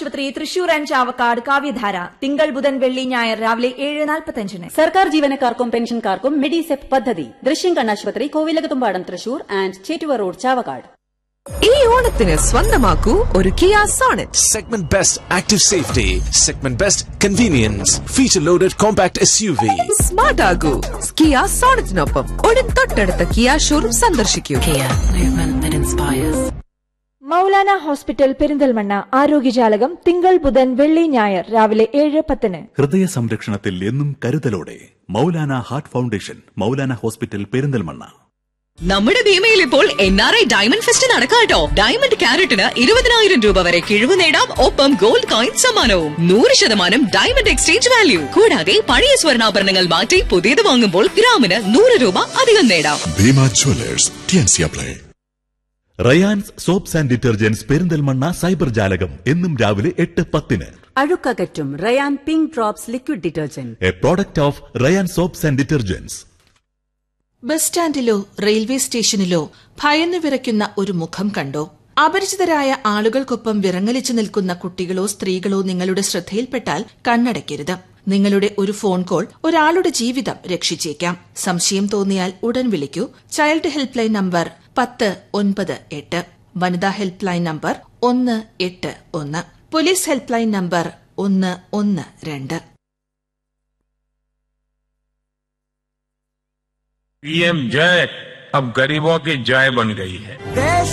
കണ്ണാശുപത്രി തൃശൂർ ആൻഡ് ചാവക്കാട് കാവ്യധാര തിങ്കൾ ബുധൻ വെള്ളി ഞായർ രാവിലെ ഏഴ് നാൽപ്പത്തഞ്ചിന് സർക്കാർ ജീവനക്കാർക്കും പെൻഷൻകാർക്കും മെഡിസെപ് പദ്ധതി ദൃശ്യം കണ്ണാശുപത്രി കോവിലകത്തുംപാടം തൃശൂർ ആൻഡ് ചേറ്റുവ റോഡ് ചാവക്കാട് ഈ ഓണത്തിന് സ്വന്തമാക്കൂ ഒരു Kia Sonet Segment Best Active Safety, Segment Best Convenience, Feature Loaded Compact SUV. Smart ആകൂ കിയ സോണറ്റിനൊപ്പം ഉടൻ തൊട്ടടുത്ത കിയ ഷോറൂം സന്ദർശിക്കൂ മൗലാന ഹോസ്പിറ്റൽ പെരിന്തൽമണ്ണ ആരോഗ്യജാലകം തിങ്കൾ ബുധൻ വെള്ളി ഞായർ രാവിലെ ഏഴ് പത്തിന് ഹൃദയ സംരക്ഷണത്തിൽ എന്നും കരുതലോടെ Moulana heart foundation Moulana hospital Perinthalmanna നമ്മുടെ ഭീമയിൽ ഇപ്പോൾ N R I diamond fest നടക്കാട്ടോ ഡയമണ്ട് ക്യാരറ്റിന് ഇരുപതിനായിരം രൂപ വരെ കിഴിവ് നേടാം ഒപ്പം ഗോൾഡ് കോയിൻ സമ്മാനവും നൂറ് ശതമാനം ഡയമണ്ട് എക്സ്ചേഞ്ച് വാല്യൂ കൂടാതെ പഴയ സ്വർണ്ണാഭരണങ്ങൾ മാറ്റി പുതിയത് വാങ്ങുമ്പോൾ ഗ്രാമിന് നൂറ് രൂപ അധികം നേടാം ഭീമ ജ്വല്ലേഴ്സ് ടിയൻസിയ പ്ലേ Rayans soaps and detergents Perinthalmanna cyber ജാലകം എന്നും രാവിലെ എട്ട് പത്തിന് അഴുക്കകറ്റും Rayan pink drops liquid detergent a product of Rayans soaps and detergents bus സ്റ്റാൻഡിലോ റെയിൽവേ സ്റ്റേഷനിലോ ഭയന്നു വിറയ്ക്കുന്ന ഒരു മുഖം കണ്ടോ അപരിചിതരായ ആളുകൾക്കൊപ്പം വിറങ്ങലിച്ചു നിൽക്കുന്ന കുട്ടികളോ സ്ത്രീകളോ നിങ്ങളുടെ ശ്രദ്ധയിൽപ്പെട്ടാൽ കണ്ണടയ്ക്കരുത് നിങ്ങളുടെ ഒരു ഫോൺ കോൾ ഒരാളുടെ ജീവിതം രക്ഷിച്ചേക്കാം സംശയം തോന്നിയാൽ ഉടൻ വിളിക്കൂ ചൈൽഡ് ഹെൽപ്പ് ലൈൻ നമ്പർ പത്ത് ഒൻപത് എട്ട് വനിതാ ഹെൽപ്പ് ലൈൻ നമ്പർ ഒന്ന് എട്ട് ഒന്ന് പോലീസ് ഹെൽപ്പ് ലൈൻ നമ്പർ ഒന്ന് ഒന്ന് രണ്ട് पीएम जय अब गरीबों की जय बन गई है देश